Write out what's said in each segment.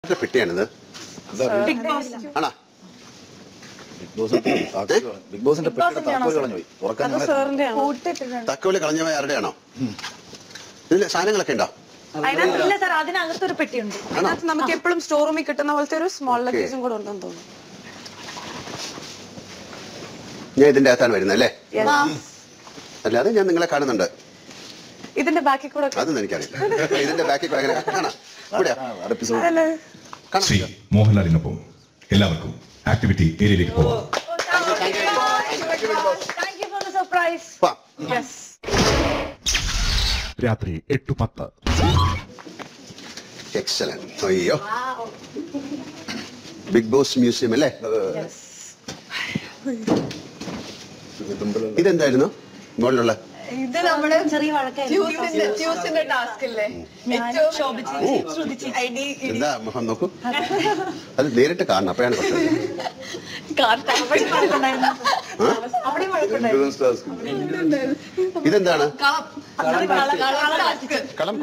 എത്ര പെട്ടിയാണിത് Bigg Boss ആണോ ബിഗ് ബോസ് ബിഗ് ബോസിന്റെ പെട്ടിയുടെ താക്കോൽ കളഞ്ഞു പോയി തുറക്കാൻ അത് സാറിന്റെ കൂട്ടിട്ടിട്ടുണ്ട് തക്കോലി കളഞ്ഞവ ആരുടെയാണോ ഇതിൽ സാധനങ്ങളൊക്കെ ഉണ്ടോ അതിനകത്ത് ഇല്ല സാർ അതിനകത്തൊരു പെട്ടിയുണ്ട് അതിനകത്ത് നമുക്ക് എപ്പോഴും സ്റ്റോർ റൂമിൽ കിട്ടുന്ന പോലത്തെ ഒരു സ്മോൾ ലഗേജും കൂടെ ഉണ്ടെന്ന് തോന്നുന്നു ഞാൻ ഇതിന്റെ അകത്താണ് വരുന്നത് അല്ലേ Yes. അല്ലാതെ ഞാൻ നിങ്ങളെ കാണുന്നുണ്ട് ഇതിന്റെ ബാക്കിൽ കൂടെ ഒക്കെ- അതൊന്നും എനിക്കറിയില്ല ഇതിന്റെ ബാക്കിൽ കൂടെ എങ്ങനെ കാണാം ഇവിടെയാ എപ്പിസോഡ് അതല്ലേ? കാണാം ശ്രീ മോഹൻലാലിനൊപ്പം എല്ലാവർക്കും ആക്ടിവിറ്റി ഏരിയയിലേക്ക് പോവാം Thank you for the surprise. വാ. Yes. രാത്രി എട്ട് പത്ത് എക്സലന്റ് അയ്യോ ബിഗ് ബോസ് മ്യൂസിയം അല്ലേ ഇതെന്തായിരുന്നു മുകളിലുള്ള ഇത് നമ്മുടെ ചെറിയ ട്യൂസിന്റെ ട്യൂസിന്റെ ടാസ്ക് ഇല്ലേ ഏറ്റവും ശോഭിച്ച് ഐ ഡി എന്താ മുഖം നോക്കൂ അത് നേരിട്ട് കാണണം അപ്പോഴാണ് പ്രശ്നം അവിടെ വഴക്കുണ്ടായിരുന്നു ഇതെന്താണ് ടാസ്ക് കളം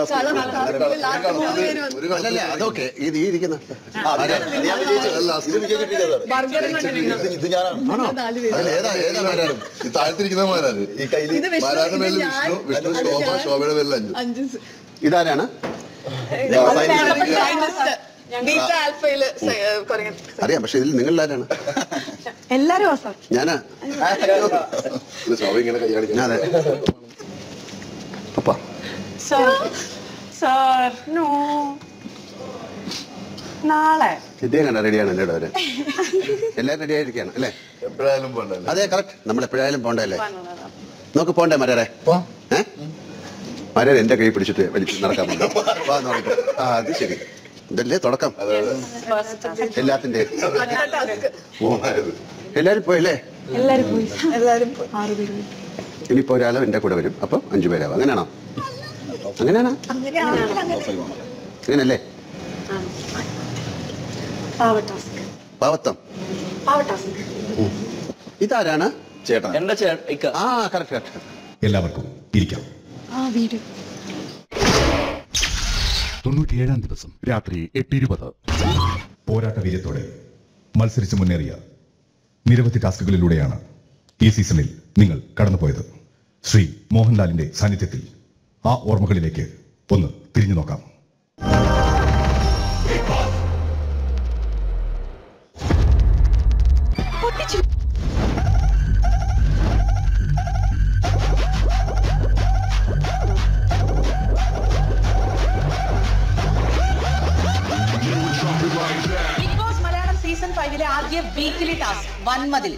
ഒരു അല്ലല്ല അതൊക്കെ ഇത് ഈ ഇരിക്കുന്ന ഞാൻ വിജയിച്ചതല്ല, ഇത് വിജയിച്ചിട്ടില്ല സാർ. ഇത് ഞാനാണ് അതിൽ ഏതാ ഏതാ മാരാരും ഈ താഴത്തിരിക്കുന്ന മാരാണ് ഈ കയ്യിൽ ഇത് വിഷ്ണു, മാരാരുടെ മേലിൽ ഇത് ഞാൻ, വിഷ്ണു വിഷ്ണു ശോഭ ശോഭയുടെ മേലിൽ അഞ്ചു അഞ്ച് ഇതാരാണ് സയന്റിസ്റ്റ് ബീറ്റ ആൽഫയില് കുറേ അറിയാം പക്ഷെ ഇതിൽ നിങ്ങൾ ആരാണ് എല്ലാരും ആ സാർ ഞാനാ ഇത് ശോഭ ഇങ്ങനെ കൈയാടിക്കാൻ ഞാൻ അതെ പപ്പാ സാർ സാർ നോ നാളെ ഇദ്ദേഹം കണ്ട റെഡിയാണ് എന്നോട് അവര് എല്ലാവരും റെഡി ആയിരിക്കാണ് അല്ലേ എപ്പോഴായാലും പോണ്ടല്ലേ അതെ കറക്റ്റ് നമ്മൾ എപ്പോഴായാലും പോണ്ടല്ലേ നോക്ക് പോണ്ടേ മരരെ ഏ മരർ എന്റെ കൈ പിടിച്ചിട്ട് വലിച്ച് നടക്കാൻ പോണ്ട. വാ എന്ന് പറഞ്ഞിട്ട്. ആ അത് ശരി ഇതല്ലേ തുടക്കം എല്ലാത്തിന്റെ മൂന്നായത് എല്ലാരും പോയല്ലേ എല്ലാരും പോയി എല്ലാരും പോയി ആറ് പേര് പോയി. ഇനിയിപ്പോ ഒരാളും എന്റെ കൂടെ വരും അപ്പൊ അഞ്ചു പേരാവും അങ്ങനെയാണോ അങ്ങനെയാണോ അങ്ങനല്ലേ പാവ ടാസ്ക് പാവത്തം പാവ ടാസ്ക് ഇതാരാണ് ചേട്ടൻ എന്റെ ചേ ഇക്ക ആ കറക്റ്റ് കറക്റ്റ് എല്ലാവർക്കും ഇരിക്കാം ആ വീഡിയോ തൊണ്ണൂറ്റിയേഴാം ദിവസം രാത്രി എട്ട് ഇരുപത് പോരാട്ട വീര്യത്തോടെ മത്സരിച്ച് മുന്നേറിയ നിരവധി ടാസ്കുകളിലൂടെയാണ് ഈ സീസണിൽ നിങ്ങൾ കടന്നുപോയത് ശ്രീ മോഹൻലാലിന്റെ സാന്നിധ്യത്തിൽ ആ ഓർമ്മകളിലേക്ക് ഒന്ന് തിരിഞ്ഞു നോക്കാം ബിഗ് ബോസ് മലയാളം സീസൺ ഫൈവിലെ ആദ്യ വീക്കിലി ടാസ്ക് വൻമതിൽ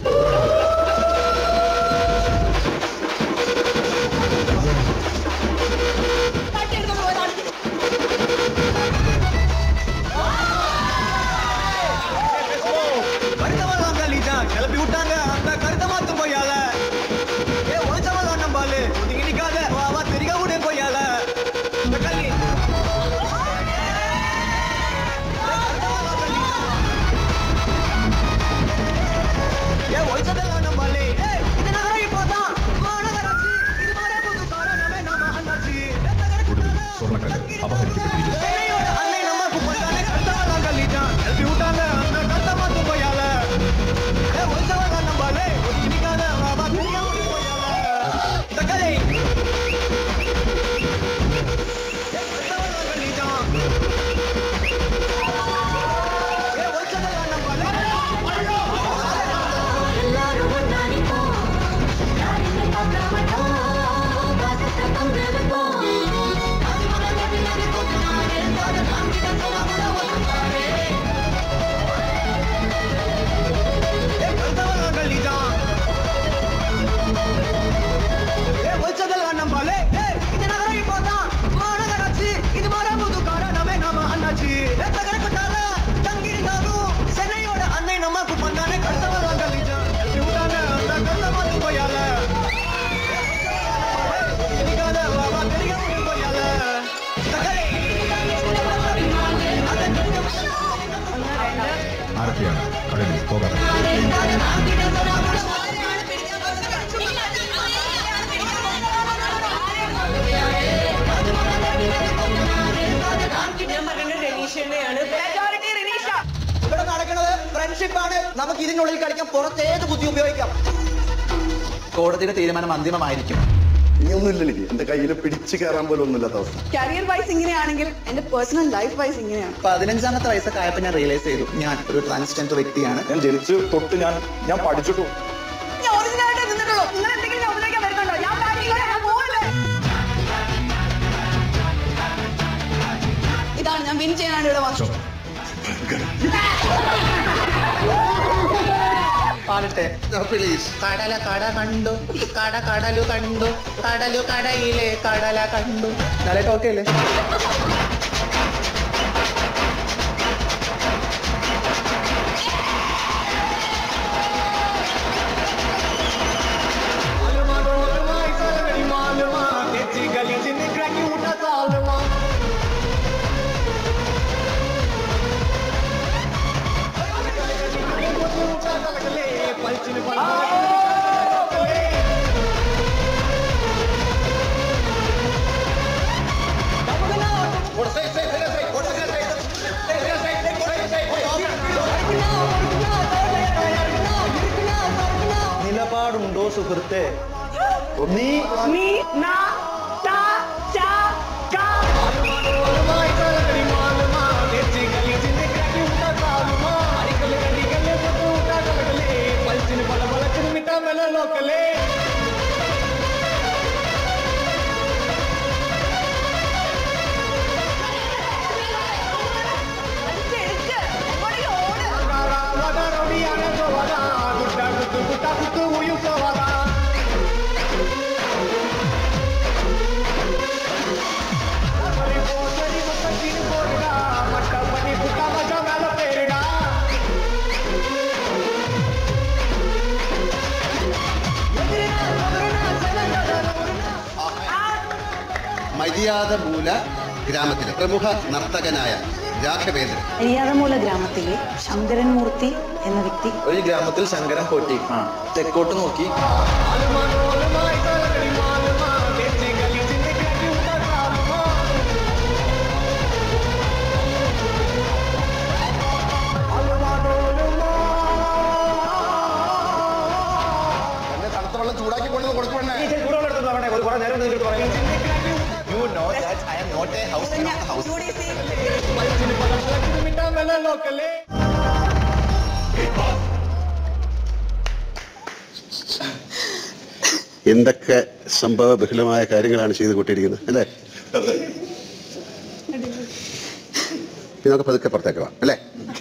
கிளப்பி விட்டாங்க அந்த கருத்தை மாத்து போயால ஏ ஒழிச்சவன் தான் நம்பாலு ஒதுங்கி நிக்காத வா தெரியா விட போயால இந்த கல்வி ஏ ஒழிச்சதெல்லாம் நம்பாலே ஏய் இது நகரம் இப்போதான் மாநகராட்சி இது மாறே புது காரணமே நாம அண்ணாச்சி ഒടുവിൽ സ്വർണ്ണക്കല്ല് അപഹരിക്കപ്പെട്ടിരിക്കുന്നു சென்னையோட அன்னை நம்ம குப்பத்தானே கருத்தவெல்லாம் கல்லிட்டான் கிளப்பி விட்டாங்க அந்த கருத்தை மாத்து போயால ஏ ஒழிச்சவன் தான் நம்பாலே ஒதுங்கி நிக்காத வா தெரியா விட போயால இந்த கலை சென்னையோட அன்னை நமக்கு பண்ணானே கருத்தவன் கல்லிட்டான் கிளப்பி விட்டாங்க அந்த கருத்தை மாத்து போயால தெரியாத வா தெரிய போயால ആരൊക്കെയാണ് കടലിൽ പോകാറ് ഞാൻ പറയുന്നത് രനീഷേനെയാണ് ഫ്രണ്ട്ഷിപ്പ് ആണ് നമുക്ക് ഇതിനുള്ളിൽ കളിക്കാൻ പുറത്ത് ഏത് ബുദ്ധി ഉപയോഗിക്കാം കോടതിയുടെ തീരുമാനം അന്തിമമായിരിക്കും ഇനി ഒന്നുമില്ല എനിക്ക് എന്റെ കയ്യിൽ പിടിച്ചു കയറാൻ പോലും ഒന്നുമില്ലാത്ത അവസ്ഥ കരിയർ വൈസ് ഇങ്ങനെയാണെങ്കിൽ എന്റെ പേഴ്സണൽ ലൈഫ് വൈസ് ഇങ്ങനെയാണ് പതിനഞ്ചാമത്തെ വയസ്സൊക്കെ ആയപ്പോൾ ഞാൻ റിയലൈസ് ചെയ്തു ഞാൻ ഒരു ട്രാൻസ്ജെൻഡർ വ്യക്തിയാണ് ഞാൻ ജനിച്ചു തൊട്ട് ഞാൻ ഞാൻ പഠിച്ചിട്ടു ഞാൻ ഒറിജിനൽ ആയിട്ട് നിന്നിട്ടുള്ളൂ നിങ്ങൾ എന്തെങ്കിലും ഞാൻ ഉപയോഗിക്കാൻ വരുന്നുണ്ടോ ഞാൻ ബാക്കിൽ ഞാൻ പോവില്ലേ ഇതാണ് ഞാൻ വിൻ ചെയ്യാനാണ് ഇവിടെ വന്നത് പാടട്ടെ പ്ലീസ് കടല കട കണ്ടു കട കടലു കണ്ടു കടലു കടയിലെ കടല കണ്ടു നല്ലതായിട്ട് ഓക്കെ അല്ലേ നിലപാടുണ്ടോ സുഹൃത്തെ നീ നീ നാ താ ചാ കാ എടുക്ക് എങ്ങോട്ടേക്ക് ഓട് മര്യാദ മൂല ഗ്രാമത്തിലെ പ്രമുഖ നർത്തകനായ രാഘവേന്ദ്രൻ അരിയാതമൂല ഗ്രാമത്തിലെ ശങ്കരൻ മൂർത്തി എന്ന വ്യക്തി ഒരു ഗ്രാമത്തിൽ ശങ്കരൻ പോറ്റി തെക്കോട്ട് നോക്കി എന്നെ തണുത്ത വെള്ളം ചൂടാക്കി കൊണ്ടു കൊടുക്കണേ you know that I am not a house of the house എന്തൊക്കെ സംഭവ ബഹുലമായ കാര്യങ്ങളാണ് ചെയ്തു കൂട്ടിയിരിക്കുന്നത് അല്ലേ ഇനി നമുക്ക് പതുക്കെ പുറത്തേക്ക് പോവാം അല്ലേ